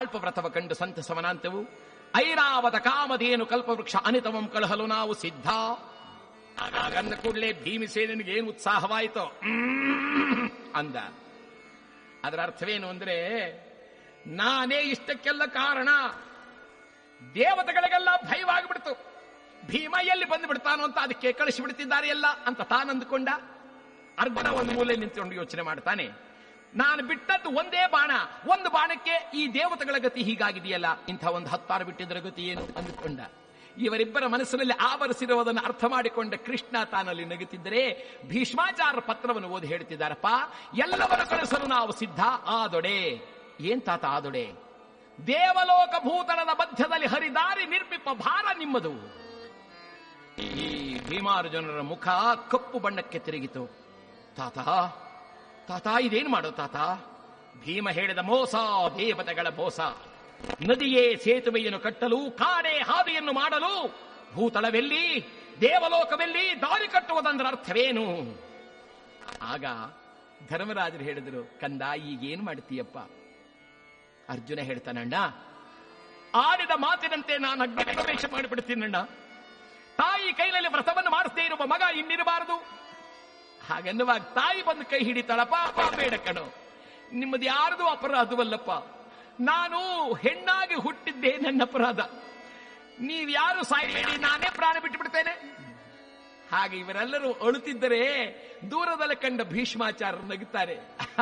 ಕಲ್ಪವ್ರತವ ಕಂಡು ಸಂತಸವನಾಂತೆವು ಐರಾವತ ಕಾಮಧೇನು ಕಲ್ಪವೃಕ್ಷ ಅನಿತವಂ ಕಳಹಲು ನಾವು ಸಿದ್ಧ ಹಾಗಂದ ಕೂಡಲೇ ಭೀಮಸೇನಿಗೆ ಏನು ಉತ್ಸಾಹವಾಯಿತು ಮ್ಮ್ ಅಂದ ಅದರ ಅರ್ಥವೇನು ಅಂದ್ರೆ ನಾನೇ ಇಷ್ಟಕ್ಕೆಲ್ಲ ಕಾರಣ ದೇವತೆಗಳಿಗೆಲ್ಲ ಭಯವಾಗಿಬಿಡ್ತು ಭೀಮ ಎಲ್ಲಿ ಬಂದು ಬಿಡ್ತಾನೋ ಅಂತ ಅದಕ್ಕೆ ಕಳಿಸಿ ಬಿಡ್ತಿದ್ದಾರೆ ಎಲ್ಲ ಅಂತ ತಾನಂದುಕೊಂಡ ಅರ್ಜುನ ಒಂದು ಮೂಲೆ ನಿಂತ್ಕೊಂಡು ಯೋಚನೆ ಮಾಡ್ತಾನೆ ನಾನು ಬಿಟ್ಟದ್ದು ಒಂದೇ ಬಾಣ ಒಂದು ಬಾಣಕ್ಕೆ ಈ ದೇವತೆಗಳ ಗತಿ ಹೀಗಾಗಿದೆಯಲ್ಲ ಇಂಥ ಒಂದು ಹತ್ತಾರು ಬಿಟ್ಟಿದ್ದರ ಗತಿ ಏನು ಅಂದುಕೊಂಡ ಇವರಿಬ್ಬರ ಮನಸ್ಸಿನಲ್ಲಿ ಆವರಿಸಿರುವುದನ್ನು ಅರ್ಥ ಮಾಡಿಕೊಂಡ ಕೃಷ್ಣ ತಾನಲ್ಲಿ ನಗುತ್ತಿದ್ದರೆ ಭೀಷ್ಮಾಚಾರ ಪತ್ರವನ್ನು ಓದಿ ಹೇಳ್ತಿದ್ದಾರಪ್ಪ ಎಲ್ಲವರ ಕಳಿಸಲು ನಾವು ಸಿದ್ಧ ಆದೊಡೆ ಏನ್ ತಾತ ಆದೊಡೆ ದೇವಲೋಕ ಭೂತಳದ ಮಧ್ಯದಲ್ಲಿ ಹರಿದಾರಿ ನಿರ್ಮಿಪ ಭಾರ ನಿಮ್ಮದು ಈ ಭೀಮಾರ್ಜುನರ ಮುಖ ಕಪ್ಪು ಬಣ್ಣಕ್ಕೆ ತಿರುಗಿತು ತಾತ ತಾತ ಇದೇನು ಮಾಡೋ ತಾತ ಭೀಮ ಹೇಳಿದ ಮೋಸ ದೇವತೆಗಳ ಮೋಸ ನದಿಯೇ ಸೇತುವೆಯನ್ನು ಕಟ್ಟಲು ಕಾಡೆ ಹಾದಿಯನ್ನು ಮಾಡಲು ಭೂತಳವೆಲ್ಲಿ ದೇವಲೋಕವೆಲ್ಲಿ ದಾರಿ ಕಟ್ಟುವುದಂದ್ರ ಅರ್ಥವೇನು ಆಗ ಧರ್ಮರಾಜರು ಹೇಳಿದರು ಕಂದ ಈಗೇನು ಮಾಡ್ತೀಯಪ್ಪ ಅರ್ಜುನ ಹೇಳ್ತಾನಣ್ಣ ಆಡಿದ ಮಾತಿನಂತೆ ನಾನು ಅಗ್ನಿ ಪ್ರವೇಶ ಮಾಡಿಬಿಡ್ತೀನಣ್ಣ ತಾಯಿ ಕೈನಲ್ಲಿ ವ್ರತವನ್ನು ಮಾಡಿಸದೇ ಇರುವ ಮಗ ಇನ್ನಿರಬಾರದು ಹಾಗನ್ನುವಾಗ ತಾಯಿ ಬಂದು ಕೈ ಹಿಡಿತಾಳಪ್ಪ ಅಪ್ಪ ಬೇಡ ಕಣೋ ನಿಮ್ಮದು ಯಾರದು ಅಪರಾಧವಲ್ಲಪ್ಪ ನಾನು ಹೆಣ್ಣಾಗಿ ಹುಟ್ಟಿದ್ದೇ ನನ್ನ ಅಪರಾಧ ನೀವ್ಯಾರು ಸಾಯಬೇಡಿ ನಾನೇ ಪ್ರಾಣ ಬಿಟ್ಟು ಬಿಡ್ತೇನೆ ಹಾಗೆ ಇವರೆಲ್ಲರೂ ಅಳುತ್ತಿದ್ದರೆ ದೂರದಲ್ಲಿ ಕಂಡ ಭೀಷ್ಮಾಚಾರ್ಯರು ನಗುತ್ತಾರೆ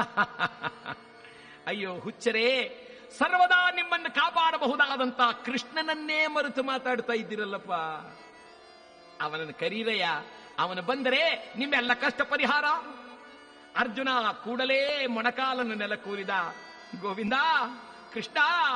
ಅಯ್ಯೋ ಹುಚ್ಚರೇ ಸರ್ವದಾ ನಿಮ್ಮನ್ನು ಕಾಪಾಡಬಹುದಾದಂತ ಕೃಷ್ಣನನ್ನೇ ಮರೆತು ಮಾತಾಡ್ತಾ ಇದ್ದೀರಲ್ಲಪ್ಪ ಅವನನ್ನು ಕರೀರಯ್ಯ ಅವನು ಬಂದರೆ ನಿಮ್ಮೆಲ್ಲ ಕಷ್ಟ ಪರಿಹಾರ ಅರ್ಜುನ ಕೂಡಲೇ ಮೊಣಕಾಲನ್ನು ನೆಲ ಕೂರಿದ ಗೋವಿಂದ ಕೃಷ್ಣ